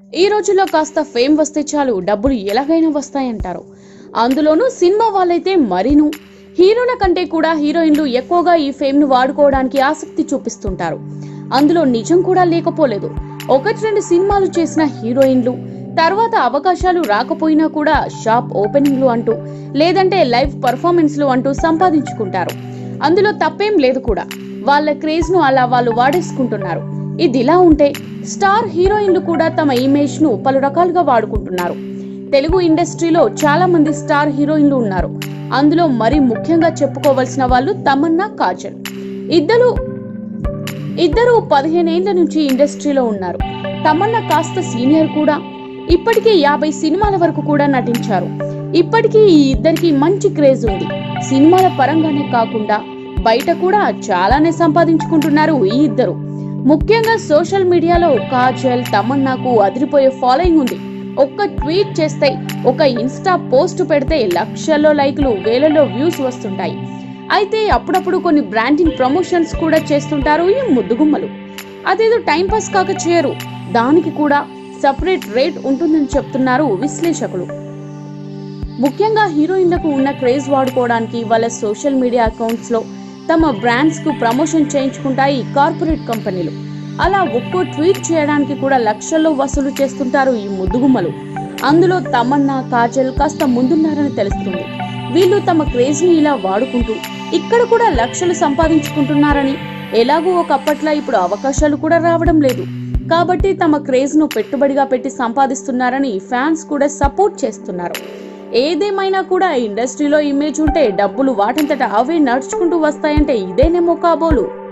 ఈ రోజుల్లో కాస్త ఫేమ్ వస్తే చాలు డబ్బులు ఎలాగైనా వస్తాయంటారు అందులోనూ సినిమా వాళ్ళైతే మరీను హీరోల కంటే కూడా హీరోయిన్లు ఎక్కువగా ఈ ఫేమ్ ను వాడుకోవడానికి ఆసక్తి చూపిస్తుంటారు అందులో నిజం కూడా లేకపోలేదు ఒకటి రెండు సినిమాలు చేసిన హీరోయిన్లు తర్వాత అవకాశాలు రాకపోయినా కూడా షాప్ ఓపెనింగ్లు అంటూ లేదంటే లైవ్ పర్ఫార్మెన్స్లు అంటూ సంపాదించుకుంటారు అందులో తప్పేం లేదు కూడా వాళ్ళ క్రేజ్ ను అలా వాళ్ళు వాడేసుకుంటున్నారు ఇదిలా ఉంటే స్టార్ హీరోయిన్లు కూడా తమ ఇమేజ్ ను పలు రకాలుగా వాడుకుంటున్నారు తెలుగు ఇండస్ట్రీలో చాలా మంది స్టార్ హీరోయిన్లు ఉన్నారు అందులో మరి ముఖ్యంగా చెప్పుకోవలసిన వాళ్ళు తమన్నా కాజల్ ఇద్దరు ఇద్దరు పదిహేనేళ్ల నుంచి ఇండస్ట్రీలో ఉన్నారు తమన్నా కాస్త సీనియర్ కూడా ఇప్పటికే యాభై సినిమాల వరకు కూడా నటించారు ఇప్పటికీ ఈ ఇద్దరికి మంచి క్రేజ్ ఉంది సినిమాల పరంగానే కాకుండా బయట కూడా చాలానే సంపాదించుకుంటున్నారు ఈ ఇద్దరు ముఖ్యంగా సోషల్ మీడియాలో కాజల్ తమన్నాకు అదిరిపోయే ఫాలోయింగ్ ఉంది ఒక్క ట్వీట్ చేస్తే ఒక ఇన్స్టా పోస్ట్ పెడితే లక్షల్లో లైక్లు వేలలో వ్యూస్ వస్తుంటాయి అయితే అప్పుడప్పుడు కొన్ని బ్రాండింగ్ ప్రమోషన్స్ కూడా చేస్తుంటారు ఈ ముద్దుగుమ్మలు అదేదో టైం పాస్ కాక చేయరు దానికి కూడా సపరేట్ రేట్ ఉంటుందని చెప్తున్నారు విశ్లేషకులు ముఖ్యంగా హీరోయిన్లకు ఉన్న క్రేజ్ వాడుకోవడానికి వాళ్ళ సోషల్ మీడియా అకౌంట్స్ లో తమ బ్రాండ్స్ కు ప్రమోషన్ చేయించుకుంటాయి కార్పొరేట్ కంపెనీలు అలా ఒక్కో ట్వీట్ చేయడానికి కూడా లక్షల్లో వసూలు చేస్తుంటారు ఈ ముద్దుగుమ్మలు అందులో తమన్నా కాజల్ కాస్త ముందున్నారని తెలుస్తుంది వీళ్ళు తమ క్రేజ్ ని ఇలా వాడుకుంటూ ఇక్కడ కూడా లక్షలు సంపాదించుకుంటున్నారని ఎలాగో ఒకప్పట్లా ఇప్పుడు అవకాశాలు కూడా రావడం లేదు కాబట్టి తమ క్రేజ్ ను పెట్టుబడిగా పెట్టి సంపాదిస్తున్నారని ఫ్యాన్స్ కూడా సపోర్ట్ చేస్తున్నారు ఏదేమైనా కూడా ఇండస్ట్రీలో ఇమేజ్ ఉంటే డబ్బులు వాటంతట అవే నడుచుకుంటూ వస్తాయంటే ఇదేనేమో కాబోలు